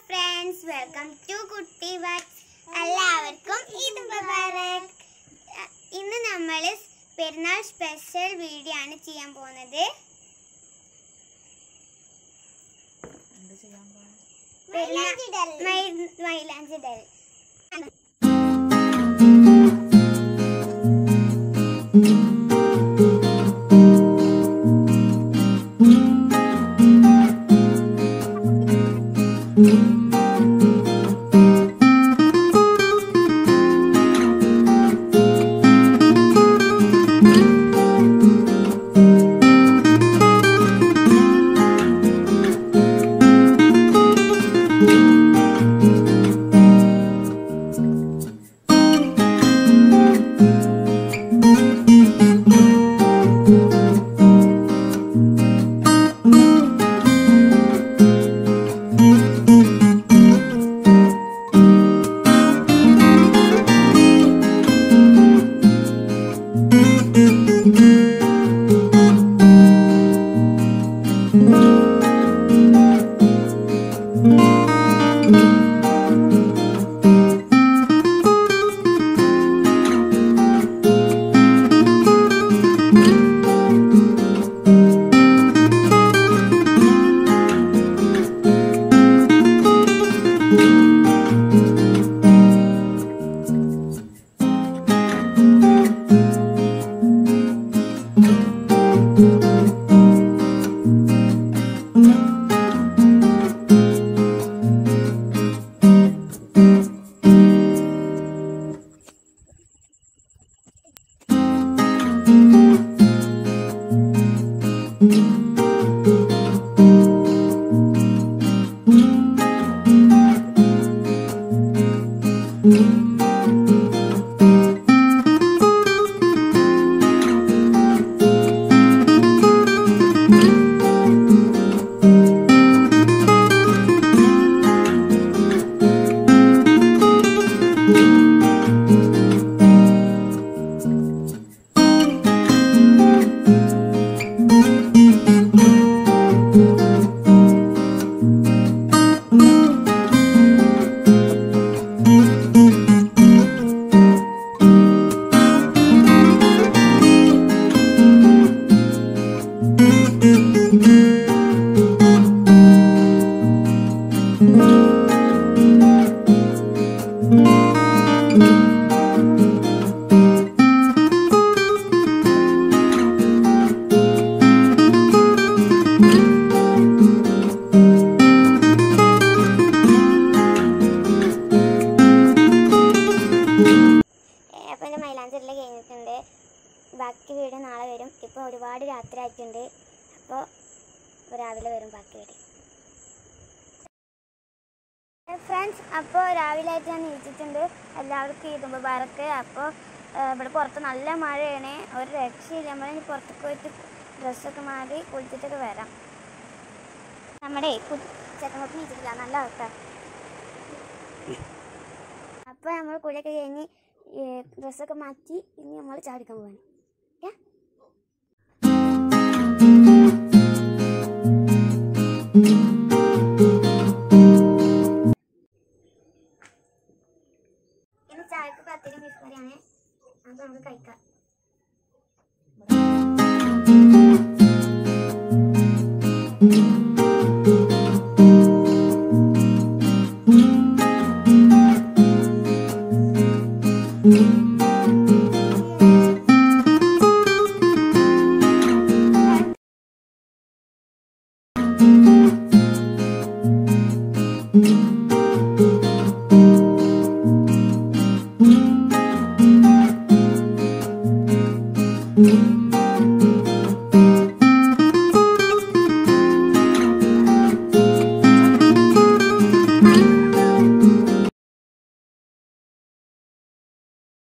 friends welcome to കുട്ടി ബക്സ് എല്ലാവർക്കും ഇത് മുബാറക് അഹ് ഇന്ന് നമ്മൾ പെരുന്നാൾ സ്പെഷ്യൽ വീഡിയോ ആണ് ചെയ്യാൻ പോകുന്നത് പെരുന്നാൾ- മൈ- മൈലാഞ്ചിടൽ അപ്പോൾ എൻ്റെ മൈലാഞ്ചിടൽ കഴിഞ്ഞിട്ടുണ്ട് ബാക്കി വീഡിയോ നാളെ വരും ഇപ്പോൾ ഒരുപാട് രാത്രി ആയിട്ടുണ്ട് അപ്പോൾ രാവിലെ വരും ബാക്കി വീഡിയോ ഫ്രണ്ട്സ് അപ്പോൾ രാവിലെ ആയിട്ട് ഞാൻ നീച്ചിട്ടുണ്ട് എല്ലാവർക്കും ഈദ് മുബാറക്ക് അപ്പോൾ ഇവിടെ പുറത്ത് നല്ല മഴയാണ് ഒരു രക്ഷയില്ല നമ്മൾ ഇനി പുറത്തേക്ക് പോയിട്ട് ഡ്രസ്സൊക്കെ മാറി കുളിച്ചിട്ടൊക്കെ വരാം നമ്മുടെ ചെക്കങ്ങൾക്ക് നീച്ചിട്ടില്ല നല്ല ആൾക്കാർ അപ്പോൾ നമ്മൾ കുളിയൊക്കെ കഴിഞ്ഞ് ഡ്രസ്സൊക്കെ മാറ്റി ഇനി നമ്മൾ ചാടിക്കാൻ പോകാൻ